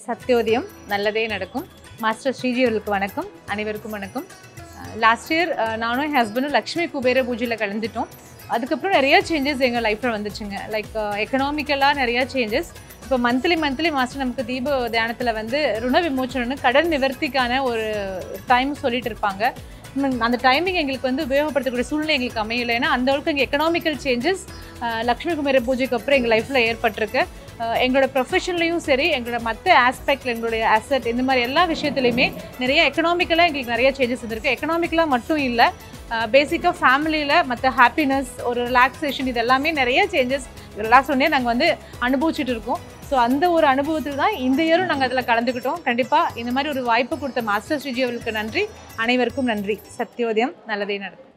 சத்யோதயம் நல்லதே நடக்கும் மாஸ்டர் ஸ்ரீஜி அவர்களுக்கு வணக்கம் அனைவருக்கும் வணக்கம் லாஸ்ட் இயர் நானும் என் ஹஸ்பண்டும் லக்ஷ்மி குபேர பூஜையில் கலந்துட்டோம் அதுக்கப்புறம் நிறைய சேஞ்சஸ் எங்கள் லைஃப்பில் வந்துச்சுங்க லைக் எக்கனாமிக்கலாக நிறைய சேஞ்சஸ் இப்போ மந்த்லி மந்த்லி மாஸ்டர் நமக்கு தீப தியானத்தில் வந்து ருண விமோச்சனம்னு கடன் நிவர்த்திக்கான ஒரு டைம் சொல்லிட்டு இருப்பாங்க உம், அந்த டைமிங் எங்களுக்கு வந்து உபயோகப்படுத்தக்கூடிய சூழ்நிலை எங்களுக்கு அமையலை ஏன்னா அந்த அளவுக்கு எங்கள் எக்கனாமிக்கல் சேஞ்சஸ் லக்ஷ்மி குமார பூஜைக்கு அப்புறம் எங்கள் லைஃப்பில் ஏற்பட்டிருக்கு அஹ் எங்களோட ப்ரொஃபஷன்லையும் சரி எங்களோட மற்ற ஆஸ்பெக்டில் எங்களுடைய அசட் இந்த மாதிரி எல்லா விஷயத்துலையுமே நிறைய எக்கனாமிக்கலாக எங்களுக்கு நிறைய சேஞ்சஸ் வந்திருக்கு எக்கனாமிக்கலாக மட்டும் இல்லை பேசிக்காக ஃபேமிலியில் மற்ற ஹாப்பினஸ் ஒரு ரிலாக்ஸேஷன் இது எல்லாமே நிறைய சேஞ்சஸ் ரிலாக்ஸ் ஒன்றே நாங்கள் வந்து அனுபவிச்சுட்டு இருக்கோம் ஸோ அந்த ஒரு அனுபவத்தில் தான் இந்த இயரும் நாங்கள் அதில் கலந்துக்கிட்டோம் கண்டிப்பாக இந்த மாதிரி ஒரு வாய்ப்பு கொடுத்த மாஸ்டர் ஸ்ரீஜி அவர்களுக்கு நன்றி அனைவருக்கும் நன்றி சத்யோதயம் நல்லதே நடக்கும்